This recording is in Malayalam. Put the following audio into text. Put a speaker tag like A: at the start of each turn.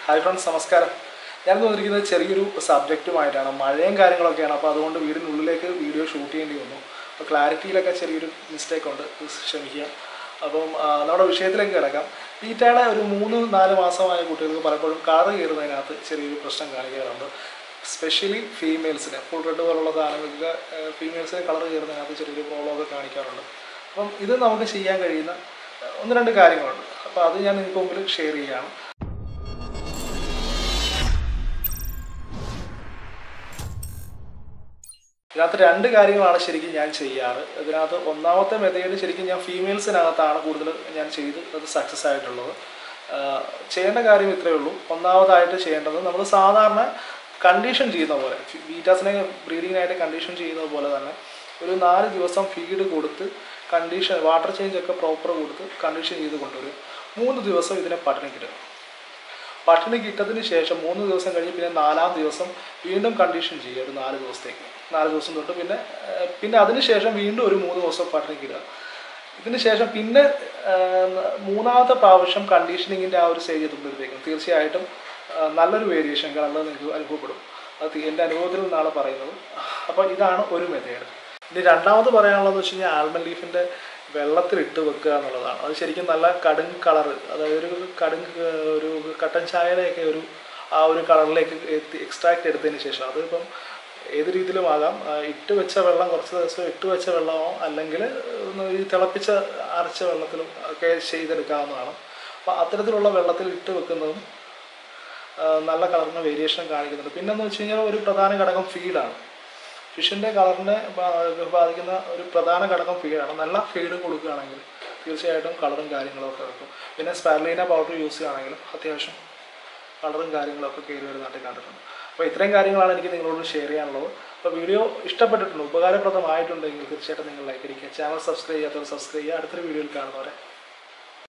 A: ഹായ് ഫ്രണ്ട്സ് നമസ്കാരം ഞാൻ വന്നിരിക്കുന്നത് ചെറിയൊരു സബ്ജക്റ്റുമായിട്ടാണ് മഴയും കാര്യങ്ങളൊക്കെയാണ് അപ്പോൾ അതുകൊണ്ട് വീടിനുള്ളിലേക്ക് വീഡിയോ ഷൂട്ട് ചെയ്യേണ്ടി വന്നു അപ്പോൾ ക്ലാരിറ്റിയിലൊക്കെ ചെറിയൊരു മിസ്റ്റേക്ക് ഉണ്ട് ഇത് ക്ഷമിക്കുക അപ്പം ആ, നമ്മുടെ വിഷയത്തിലേക്ക് കിടക്കാം തീറ്റയുടെ ഒരു മൂന്ന് നാല് മാസമായ കുട്ടികൾക്ക് പലപ്പോഴും കളർ കയറുന്നതിനകത്ത് ചെറിയൊരു പ്രശ്നം കാണിക്കാറുണ്ട് സ്പെഷ്യലി ഫീമെയിൽസിന് ഫുൾ റെഡ് പോലുള്ള സാധനങ്ങൾക്ക് ഫീമെയിൽസിന് കളർ കയറുന്നതിനകത്ത് ചെറിയൊരു പ്രോബ്ലം ഒക്കെ കാണിക്കാറുണ്ട് അപ്പം ഇത് നമുക്ക് ചെയ്യാൻ കഴിയുന്ന ആ, ഒന്ന് രണ്ട് കാര്യങ്ങളുണ്ട് അപ്പോൾ അത് ഞാൻ നിങ്ങൾക്ക് മുമ്പിൽ ഷെയർ ചെയ്യുകയാണ് ഇതിനകത്ത് രണ്ട് കാര്യങ്ങളാണ് ശരിക്കും ഞാൻ ചെയ്യാറ് ഇതിനകത്ത് ഒന്നാമത്തെ മെത്തേഡ് ശരിക്കും ഞാൻ ഫീമെയിൽസിനകത്താണ് കൂടുതൽ ഞാൻ ചെയ്ത് അത് സക്സസ് ആയിട്ടുള്ളത് ആഹ് ചെയ്യേണ്ട കാര്യം ഇത്രയേ ഉള്ളൂ ഒന്നാമതായിട്ട് ചെയ്യേണ്ടത് നമ്മൾ സാധാരണ കണ്ടീഷൻ ചെയ്യുന്ന പോലെ ബീറ്റാസിനെ ബ്രീഡിങ്ങിനായിട്ട് കണ്ടീഷൻ ചെയ്യുന്നത് പോലെ തന്നെ ഒരു നാല് ദിവസം ഫീഡ് കൊടുത്ത് കണ്ടീഷൻ വാട്ടർ ചേഞ്ച് ഒക്കെ പ്രോപ്പർ കൊടുത്ത് കണ്ടീഷൻ ചെയ്ത് കൊണ്ടുവരും മൂന്ന് ദിവസം ഇതിനെ പട്ടിണിക്കിടുക പട്ടിണി കിട്ടതിന് ശേഷം മൂന്ന് ദിവസം കഴിഞ്ഞ് പിന്നെ നാലാം ദിവസം വീണ്ടും കണ്ടീഷൻ ചെയ്യുക ഒരു നാല് ദിവസത്തേക്ക് നാല് ദിവസം തൊട്ട് പിന്നെ ഏഹ്, പിന്നെ അതിന് ശേഷം വീണ്ടും ഒരു മൂന്ന് ദിവസം പട്ടിണിക്ക് ഇടുക ഇതിന് ശേഷം പിന്നെ ഏഹ്, മൂന്നാമത്തെ പ്രാവശ്യം കണ്ടീഷനിങ്ങിൻ്റെ ആ ഒരു സ്റ്റേജ് എത്തുമ്പോഴത്തേക്കും തീർച്ചയായിട്ടും ഏഹ്, നല്ലൊരു വേരിയേഷൻ കളറിൽ നിങ്ങൾക്ക് അനുഭവപ്പെടും അത് എൻ്റെ അനുഭവത്തിൽ നിന്നാണ് പറയുന്നത് അപ്പോൾ ഇതാണ് ഒരു മെത്തേഡ് ഇനി രണ്ടാമത് പറയാനുള്ളതെന്ന് വെച്ച് കഴിഞ്ഞാൽ ആൽമൺ ലീഫിൻ്റെ വെള്ളത്തിലിട്ട് വെക്കുക എന്നുള്ളതാണ് അത് ശരിക്കും നല്ല കടും കളറ് അതായത് ഒരു കടും ഒരു കട്ടൻ ചായയുടെയൊക്കെ ഒരു ആ ഒരു കളറിലേക്ക് എത്തി എക്സ്ട്രാക്ട് എടുത്തതിന് ശേഷം അതിപ്പം ഏത് രീതിയിലും ആകാം ആ, ഇട്ട് വെച്ച വെള്ളം കുറച്ച് ദിവസം ഇട്ട് വെച്ച വെള്ളമോ അല്ലെങ്കിൽ ഒന്ന് ഈ തിളപ്പിച്ച അരച്ച വെള്ളത്തിലും ഒക്കെ ചെയ്തെടുക്കാവുന്നതാണ് അപ്പോൾ അത്തരത്തിലുള്ള വെള്ളത്തിൽ ഇട്ട് വെക്കുന്നതും ആ, നല്ല കളറിന് വേരിയേഷൻ കാണിക്കുന്നുണ്ട് പിന്നെന്ന് വെച്ച് കഴിഞ്ഞാൽ ഒരു പ്രധാന ഘടകം ഫീഡാണ് ഫിഷിൻ്റെ കളറിനെ ബാ- ബാധിക്കുന്ന ഒരു പ്രധാന ഘടകം ഫീഡാണ് നല്ല ഫീഡ് കൊടുക്കുകയാണെങ്കിൽ തീർച്ചയായിട്ടും കളറും കാര്യങ്ങളൊക്കെ വെക്കും പിന്നെ സ്പാർലീന പൗഡർ യൂസ് ചെയ്യുകയാണെങ്കിലും അത്യാവശ്യം കളറും കാര്യങ്ങളൊക്കെ കയറി വരുന്നതായിട്ട് കണ്ടിട്ടുണ്ട് അപ്പോൾ ഇത്രയും കാര്യങ്ങളാണ് എനിക്ക് നിങ്ങളോട് ഷെയർ ചെയ്യാനുള്ളത് അപ്പോൾ വീഡിയോ ഇഷ്ടപ്പെട്ടിട്ടുണ്ട് ഉപകാരപ്രദമായിട്ടുണ്ടെങ്കിൽ തീർച്ചയായിട്ടും നിങ്ങൾ ലൈക്ക് അടിക്കുക ചാനൽ സബ്സ്ക്രൈബ് ചെയ്യാത്തവർ സബ്സ്ക്രൈബ് ചെയ്യുക അടുത്തൊരു വീഡിയോയിൽ കാണുന്നവരെ